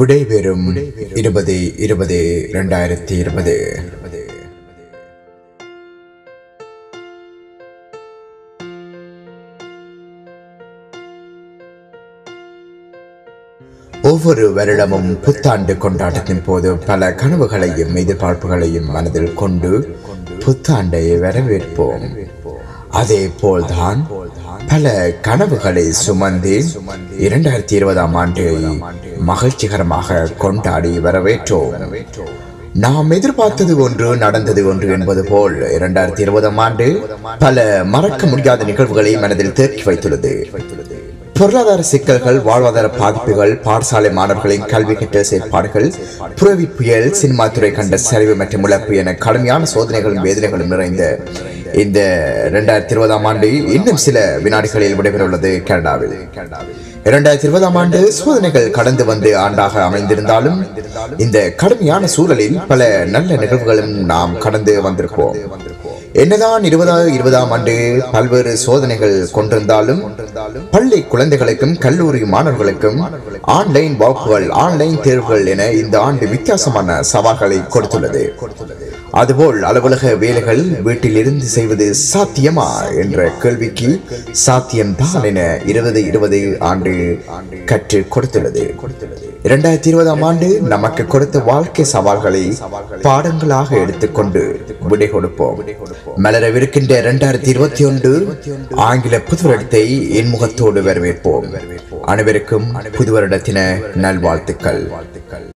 விடைபெறும் இருபது இருபது இரண்டாயிரத்தி இருபது ஒவ்வொரு வருடமும் புத்தாண்டு கொண்டாட்டத்தின் போது பல கனவுகளையும் எதிர்பார்ப்புகளையும் மனதில் கொண்டு புத்தாண்டை வரவேற்போம் அதே போல்தான் பல கனவுகளை சுமந்து இரண்டாயிரத்தி இருபதாம் ஆண்டை மகிழ்ச்சிகரமாக கொண்டாடி வரவேற்றோம் நாம் எதிர்பார்த்தது ஒன்று நடந்தது ஒன்று என்பது போல் இரண்டாயிரத்தி இருபதாம் ஆண்டு பல மறக்க முடியாத நிகழ்வுகளை மனதில் தேக்கி வைத்துள்ளது பொருளாதார சிக்கல்கள் வாழ்வாதார பாதிப்புகள் பாடசாலை மாணவர்களின் கல்வி கட்ட செயற்பாடுகள் புரவி புயல் சினிமா துறை கண்ட சரிவு மற்றும் இழப்பு என கடுமையான சோதனைகளும் வேதனைகளும் நிறைந்த இந்த இரண்டாயிரத்தி இருபதாம் ஆண்டு இன்னும் சில வினாடிகளில் விடைபெறவுள்ளது கனடாவில் இரண்டாயிரத்தி இருபதாம் ஆண்டு சோதனைகள் கடந்து வந்து ஆண்டாக அமைந்திருந்தாலும் இந்த கடுமையான சூழலில் பல நல்ல நிகழ்வுகளும் நாம் கடந்து வந்திருப்போம் என்னதான் இருபதாவது இருபதாம் ஆண்டு பல்வேறு சோதனைகள் கொண்டிருந்தாலும் பள்ளி குழந்தைகளுக்கும் கல்லூரி மாணவர்களுக்கும் ஆன்லைன் வகுப்புகள் ஆன்லைன் தேர்வுகள் என இந்த ஆண்டு வித்தியாசமான சவால்களை கொடுத்துள்ளது அதுபோல் அலுவலக வேலைகள் வீட்டில் இருந்து செய்வது சாத்தியமா என்ற கேள்விக்கு சாத்தியம்தான் என இருபது இருபது ஆண்டு கற்றுக் கொடுத்துள்ளது இரண்டாயிரத்தி இருபதாம் ஆண்டு நமக்கு கொடுத்த வாழ்க்கை சவால்களை பாடங்களாக எடுத்துக்கொண்டு விடை கொடுப்போம் மலரவிருக்கின்ற இரண்டாயிரத்தி இருபத்தி ஒன்று ஆங்கில புது வருடத்தை இன்முகத்தோடு வரவேற்போம் அனைவருக்கும் புது வருடத்தின நல்வாழ்த்துக்கள்